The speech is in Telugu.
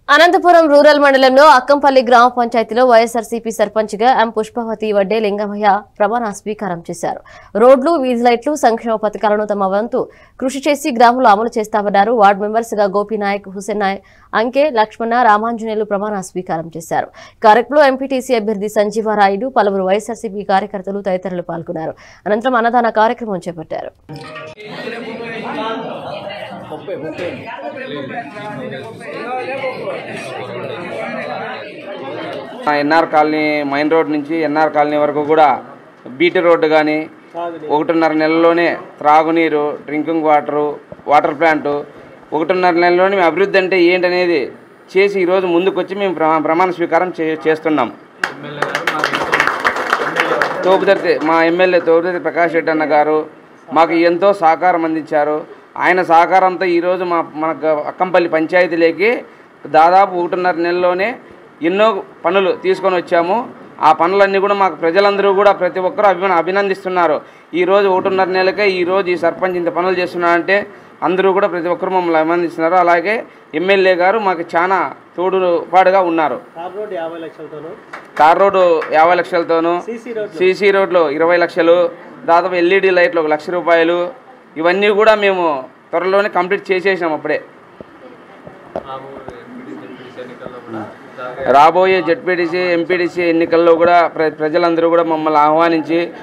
అనంతపురం రూరల్ మండలంలో అక్కంపల్లి గ్రామ పంచాయతీలో వైఎస్ఆర్సీపీ సర్పంచ్గా ఎం పుష్పవతి వడ్డే లింగమయ్య ప్రమాణ స్వీకారం చేశారు రోడ్లు వీధి లైట్లు సంక్షేమ పథకాలను తమ వంతు కృషి చేసి గ్రామంలో అమలు చేస్తామన్నారు వార్డు మెంబర్స్ గా గోపీనాయక్ హుసేన్ నాయక్ అంకే లక్ష్మణ రామాంజనేయులు ప్రమాణ స్వీకారం చేశారు కార్యక్రమంలో ఎంపీటీసీ అభ్యర్థి సంజీవారాయుడు పలువురు వైఎస్ఆర్సీపీ కార్యకర్తలు తదితరులు పాల్గొన్నారు అనంతరం అన్నదాన కార్యక్రమం చేపట్టారు ఆ ఎన్ఆర్ కాలనీ మైన్ రోడ్ నుంచి ఎన్ఆర్ కాలనీ వరకు కూడా బీటీ రోడ్డు కానీ ఒకటిన్నర నెలలోనే త్రాగునీరు డ్రింకింగ్ వాటరు వాటర్ ప్లాంటు ఒకటిన్నర నెలలోనే మేము అభివృద్ధి అంటే ఏంటనేది చేసి ఈరోజు ముందుకొచ్చి మేము ప్రమా ప్రమాణ స్వీకారం చే చేస్తున్నాం తోపుదర్తి మా ఎమ్మెల్యే తోపుదర్తి ప్రకాష్ రెడ్డి అన్న గారు మాకు ఎంతో సహకారం అందించారు ఆయన సహకారంతో ఈరోజు మా మన గ- అక్కంపల్లి పంచాయతీలోకి దాదాపు ఒకటిన్నర నెలలోనే ఎన్నో పనులు తీసుకొని వచ్చాము ఆ పనులన్నీ కూడా మాకు ప్రజలందరూ కూడా ప్రతి ఒక్కరూ అభిన అభినందిస్తున్నారు ఈరోజు ఒకటిన్నర నెలకే ఈరోజు ఈ సర్పంచ్ ఇంత పనులు చేస్తున్నారంటే అందరూ కూడా ప్రతి ఒక్కరు మమ్మల్ని అభినందిస్తున్నారు అలాగే ఎమ్మెల్యే గారు మాకు చాలా తోడుపాటుగా ఉన్నారు తార్ రోడ్ యాభై లక్షలతోను తార్ రోడ్డు యాభై లక్షలతోనూ సీసీ రోడ్ సీసీ రోడ్లు ఇరవై లక్షలు దాదాపు ఎల్ఈడి లైట్లు ఒక లక్ష రూపాయలు ఇవన్నీ కూడా మేము త్వరలోనే కంప్లీట్ చేసేసినాం అప్పుడే రాబోయే జెడ్పీటీసీ ఎంపీటీసీ ఎన్నికల్లో కూడా ప్ర ప్రజలందరూ కూడా మమ్మల్ని ఆహ్వానించి